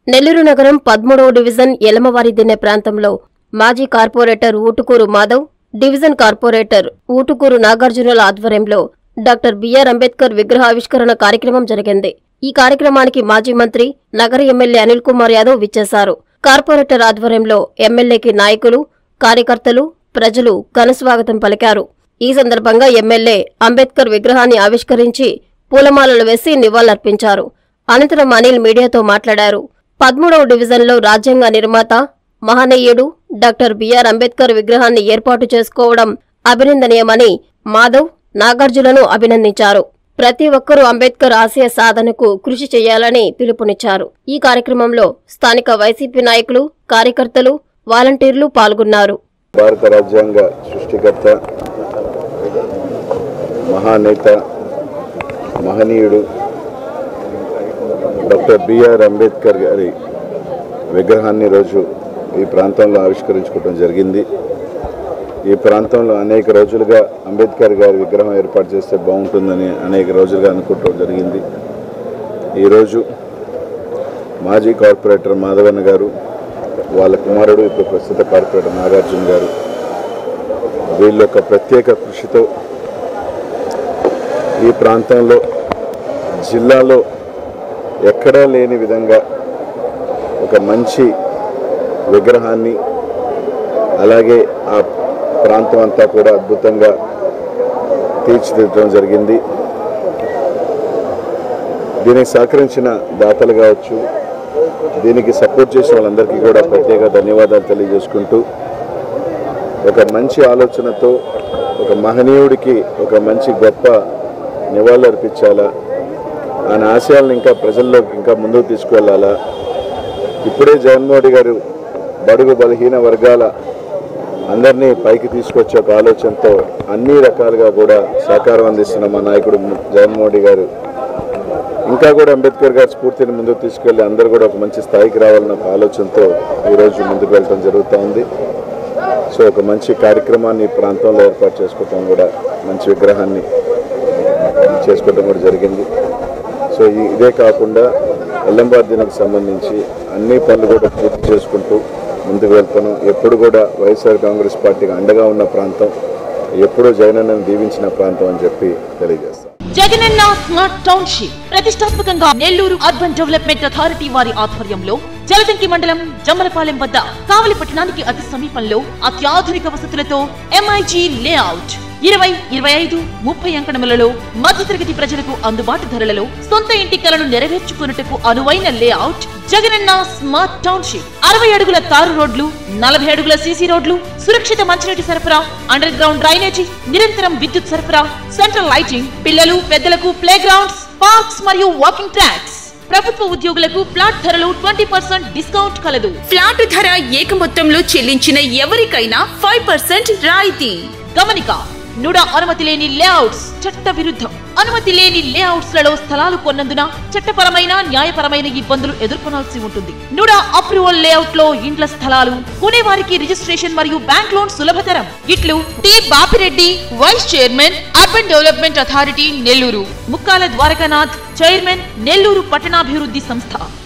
నెల్లూరు నగరం పదమూడవ డివిజన్ ఎలమవారి దిన్నె ప్రాంతంలో మాజీ corporator Utukuru Madhav division corporator Utukuru నాగార్జునుల ఆధ్వర్యంలో డాక్టర్ బిఆర్ అంబేద్కర్ విగ్రహావిష్కరణ కార్యక్రమం జరిగింది ఈ కార్యక్రమానికి మాజీ మంత్రి నగర ఎమ్మెల్యే అనిల్ కుమార్ యాదవ్ విచ్చేశారు కార్పొరేటర్ ఆధ్వర్యంలో ఎమ్మెల్యేకి నాయకులు కార్యకర్తలు ప్రజలు ఘనస్వాగతం పలికారు ఈ సందర్భంగా ఎమ్మెల్యే అంబేద్కర్ విగ్రహాన్ని ఆవిష్కరించి పూలమాలలు వేసి నివాళులర్పించారు అనంతరం అనిల్ మీడియాతో మాట్లాడారు పదమూడవ డివిజన్లో రాజ్యాంగ నిర్మాత మహనీయుడు డాక్టర్ బిఆర్ అంబేద్కర్ విగ్రహాన్ని ఏర్పాటు చేసుకోవడం అభినందనీయమని మాధవ్ నాగార్జులను అభినందించారు ప్రతి ఒక్కరూ అంబేద్కర్ ఆశయ సాధనకు కృషి చేయాలని పిలుపునిచ్చారు ఈ కార్యక్రమంలో స్థానిక వైసీపీ నాయకులు కార్యకర్తలు వాలంటీర్లు పాల్గొన్నారు భారత రాజ్యాంగ సృష్టికర్త మహానేత మహనీయుడు డాక్టర్ బిఆర్ అంబేద్కర్ గారి విగ్రహాన్ని రోజు ఈ ప్రాంతంలో ఆవిష్కరించుకోవడం జరిగింది ఈ ప్రాంతంలో అనేక రోజులుగా అంబేద్కర్ గారి విగ్రహం ఏర్పాటు చేస్తే బాగుంటుందని అనేక రోజులుగా అనుకోవటం జరిగింది ఈరోజు మాజీ కార్పొరేటర్ మాధవన్ గారు వాళ్ళ కుమారుడు ఇప్పుడు ప్రస్తుత కార్పొరేటర్ నాగార్జున గారు వీళ్ళ యొక్క ప్రత్యేక కృషితో ఈ ప్రాంతంలో జిల్లాలో ఎక్కడా లేని విధంగా ఒక మంచి విగ్రహాన్ని అలాగే ఆ ప్రాంతం అంతా కూడా అద్భుతంగా తీర్చిదిద్దడం జరిగింది దీనికి సహకరించిన దాతలు కావచ్చు దీనికి సపోర్ట్ చేసిన వాళ్ళందరికీ కూడా ప్రత్యేక ధన్యవాదాలు తెలియజేసుకుంటూ ఒక మంచి ఆలోచనతో ఒక మహనీయుడికి ఒక మంచి గొప్ప నివాళులు అర్పించాలా ఆయన ఆశయాలను ఇంకా ప్రజల్లోకి ఇంకా ముందుకు తీసుకువెళ్ళాలా ఇప్పుడే జగన్మోహన్ గారు బడుగు బలహీన వర్గాల అందరినీ పైకి తీసుకొచ్చే ఒక ఆలోచనతో అన్ని రకాలుగా కూడా సహకారం అందిస్తున్న మా నాయకుడు జగన్మోహన్ గారు ఇంకా కూడా అంబేద్కర్ గారి స్ఫూర్తిని ముందుకు తీసుకెళ్లి అందరూ కూడా ఒక మంచి స్థాయికి రావాలన్న ఒక ఆలోచనతో ఈరోజు ముందుకు వెళ్ళడం జరుగుతూ ఉంది సో ఒక మంచి కార్యక్రమాన్ని ఈ ప్రాంతంలో ఏర్పాటు చేసుకోవటం కూడా మంచి విగ్రహాన్ని చేసుకోవటం కూడా జరిగింది సో ఈ- ఇదే కాకుండా ఎల్లంబార్ దినకు సంబంధించి అన్ని పనులు కూడా పూర్తి చేసుకుంటూ ముందుకు వెళ్తాను ఎప్పుడు కూడా వైఎస్ఆర్ కాంగ్రెస్ పార్టీకి అండగా ఉన్న ప్రాంతం ఎప్పుడూ జగనన్నను దీవించిన ప్రాంతం అని చెప్పి తెలియజేస్తాను జగనన్న స్మార్ట్ టౌన్షిప్ ప్రతిష్టాత్మకంగా నెల్లూరు అర్బన్ డెవలప్మెంట్ అథారిటీ వారి ఆధ్వర్యంలో జలదంకి మండలం జమ్మలపాలెం వద్ద కావలి పట్టణానికి అతి సమీపంలో అత్యాధునిక వసతులతో ఎంఐజీ లేఅవుట్ ఇరవై ఇరవై ఐదు ముప్పై అంకణములలో మధ్యతరగతి ప్రజలకు అందుబాటు ధరలలో సొంత ఇంటి కలను నెరవేర్చుకున్నట్టుకు అనువైన లేఅవుట్ జగనన్న స్మార్ట్ టౌన్షిప్ అరవై అడుగుల తారు రోడ్లు నలభై అడుగుల సీసీ రోడ్లు సురక్షిత మంచినీటి సరఫరా అండర్ గ్రౌండ్ డ్రైనేజీ నిరంతరం విద్యుత్ సరఫరా సెంట్రల్ లైటింగ్ పిల్లలు పెద్దలకు ప్లే గ్రౌండ్స్ పార్క్స్ మరియు వాకింగ్ ట్రాక్స్ ప్రభుత్వ ఉద్యోగులకు ఫ్లాట్ ధరలు ట్వంటీ పర్సెంట్ డిస్కౌంట్ కలదు ఫ్లాట్ ధర ఏక మొత్తంలో చెల్లించిన ఎవరికైనా ఫైవ్ పర్సెంట్ రాయితీ గమనిక నుడా అనుమతి లేని లేఅవుట్స్ చట్ట విరుద్ధం అనుమతి లేని లేఅవుట్స్ లలో స్థలాలు కొన్నందున చట్టపరమైన న్యాయపరమైన ఇబ్బందులు ఎదుర్కొనాల్సి ఉంటుంది నుడా అప్రూవల్ లేఅవుట్ లో ఇండ్ల స్థలాలు కొనేవారికి రిజిస్ట్రేషన్ మరియు బ్యాంక్ లోన్ సులభతరం ఇట్లు T Bapireddy vice chairman urban development authority Nellore Mukkala Dwarakanath chairman Nellore పట్టణాభివృద్ధి సంస్థ